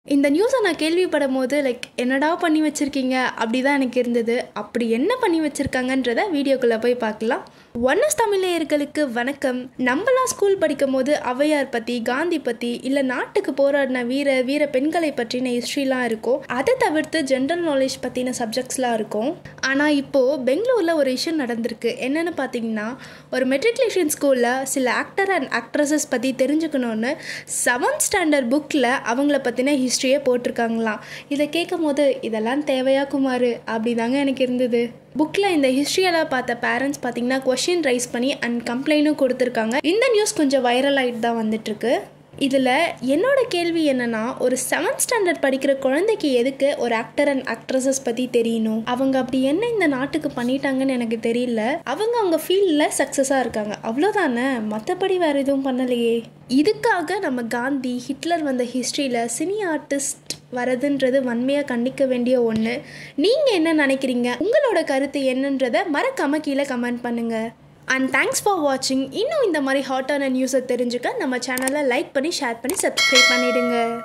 இந்த நியூஸை நான் கேள்விப்படும் போது லைக் என்னடா பண்ணி வச்சுருக்கீங்க அப்படி தான் எனக்கு இருந்தது அப்படி என்ன பண்ணி வச்சுருக்காங்கன்றத வீடியோக்குள்ளே போய் பார்க்கலாம் ஒன்னஸ் தமிழர்களுக்கு வணக்கம் நம்மளாம் ஸ்கூல் படிக்கும் போது ஔவையார் பற்றி காந்தி பற்றி இல்லை நாட்டுக்கு போராடின வீர வீர பெண்களை பற்றின ஹிஸ்ட்ரிலாம் இருக்கும் அதை தவிர்த்து ஜென்ரல் நாலேஜ் பற்றின சப்ஜெக்ட்ஸ்லாம் இருக்கும் ஆனால் இப்போது பெங்களூரில் ஒரு இஷ்யூ நடந்திருக்கு என்னென்னு பார்த்தீங்கன்னா ஒரு மெட்ரிகுலேஷன் ஸ்கூலில் சில ஆக்டர் அண்ட் ஆக்ட்ரஸஸ் பற்றி தெரிஞ்சுக்கணுன்னு செவன்த் ஸ்டாண்டர்ட் புக்கில் அவங்கள பற்றின ஹிஸ்ட்ரியை போட்டிருக்காங்களாம் இதை கேட்கும் போது இதெல்லாம் தேவையா குமார் அப்படி தாங்க எனக்கு இருந்தது புக்கில் இந்த ஹிஸ்ட்ரியெல்லாம் பார்த்த பேரண்ட்ஸ் பார்த்தீங்கன்னா கொஷின் ரைஸ் பண்ணி அண்ட் கம்ப்ளைண்ட்டும் கொடுத்துருக்காங்க இந்த நியூஸ் கொஞ்சம் வைரல் ஆகிட்டு தான் வந்துட்டுருக்கு இதில் என்னோட கேள்வி என்னன்னா ஒரு செவன்த் ஸ்டாண்டர்ட் படிக்கிற குழந்தைக்கு எதுக்கு ஒரு ஆக்டர் அண்ட் ஆக்ட்ரஸஸ் பற்றி தெரியணும் அவங்க அப்படி என்ன இந்த நாட்டுக்கு பண்ணிட்டாங்கன்னு எனக்கு தெரியல அவங்க அவங்க ஃபீல்டில் சக்ஸஸாக இருக்காங்க அவ்வளோதானே மற்றபடி வேறு எதுவும் பண்ணலையே இதுக்காக நம்ம காந்தி ஹிட்லர் வந்த ஹிஸ்ட்ரியில் சினி ஆர்டிஸ்ட் வரதுன்றது வன்மையாக கண்டிக்க வேண்டிய ஒன்று நீங்கள் என்ன நினைக்கிறீங்க உங்களோட கருத்து என்னன்றதை மறக்காமல் கீழே கமெண்ட் பண்ணுங்கள் அண்ட் தேங்க்ஸ் ஃபார் வாட்சிங் இன்னும் இந்த மாதிரி ஹாட்டான நியூஸை தெரிஞ்சுக்க நம்ம சேனலை லைக் பண்ணி ஷேர் பண்ணி சப்ஸ்கிரைப் பண்ணிடுங்க